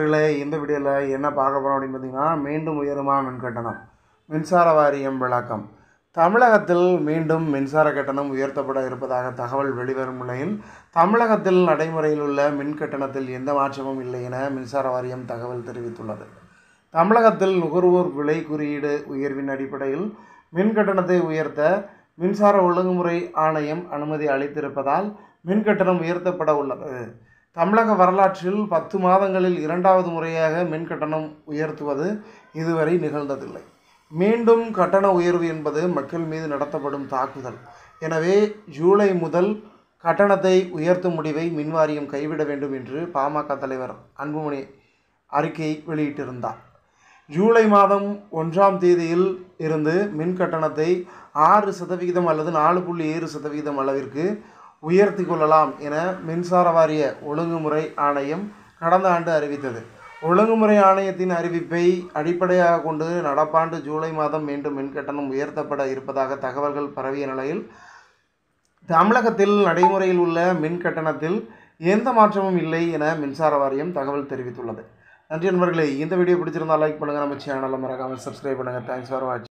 இதில் இந்த வீடியோவில் என்ன பார்க்க போகிறோம் அப்படின்னு பார்த்தீங்கன்னா மீண்டும் உயருமா மின் கட்டணம் மின்சார வாரியம் விளக்கம் தமிழகத்தில் மீண்டும் மின்சார கட்டணம் உயர்த்தப்பட இருப்பதாக தகவல் வெளிவரும் நிலையில் தமிழகத்தில் நடைமுறையில் உள்ள மின் கட்டணத்தில் எந்த மாற்றமும் இல்லை என மின்சார வாரியம் தகவல் தெரிவித்துள்ளது தமிழகத்தில் நுகர்வோர் விலை குறியீடு உயர்வின் அடிப்படையில் மின் கட்டணத்தை உயர்த்த மின்சார ஒழுங்குமுறை ஆணையம் அனுமதி அளித்திருப்பதால் மின் கட்டணம் உயர்த்தப்பட உள்ளது தமிழக வரலாற்றில் பத்து மாதங்களில் இரண்டாவது முறையாக மின் கட்டணம் உயர்த்துவது இதுவரை நிகழ்ந்ததில்லை மீண்டும் கட்டண உயர்வு என்பது மக்கள் மீது நடத்தப்படும் தாக்குதல் எனவே ஜூலை முதல் கட்டணத்தை உயர்த்தும் முடிவை மின்வாரியம் கைவிட வேண்டும் என்று பாமக தலைவர் அன்புமணி அறிக்கை வெளியிட்டிருந்தார் ஜூலை மாதம் ஒன்றாம் தேதியில் இருந்து மின் கட்டணத்தை ஆறு சதவிகிதம் அல்லது நாலு புள்ளி ஏழு சதவிகிதம் அளவிற்கு உயர்த்தி கொள்ளலாம் என மின்சார வாரிய ஒழுங்குமுறை ஆணையம் கடந்த ஆண்டு அறிவித்தது ஒழுங்குமுறை ஆணையத்தின் அறிவிப்பை அடிப்படையாக கொண்டு நடப்பாண்டு ஜூலை மாதம் மீண்டும் மின் கட்டணம் உயர்த்தப்பட இருப்பதாக தகவல்கள் பரவிய நிலையில் தமிழகத்தில் நடைமுறையில் உள்ள மின் கட்டணத்தில் எந்த மாற்றமும் இல்லை என மின்சார வாரியம் தகவல் தெரிவித்துள்ளது நன்றி நண்பர்களே இந்த வீடியோ பிடிச்சிருந்தால் லைக் பண்ணுங்கள் நம்ம சேனலை மறக்காமல் சப்ஸ்கிரைப் பண்ணுங்கள் தேங்க்ஸ் ஃபார் வாட்சிங்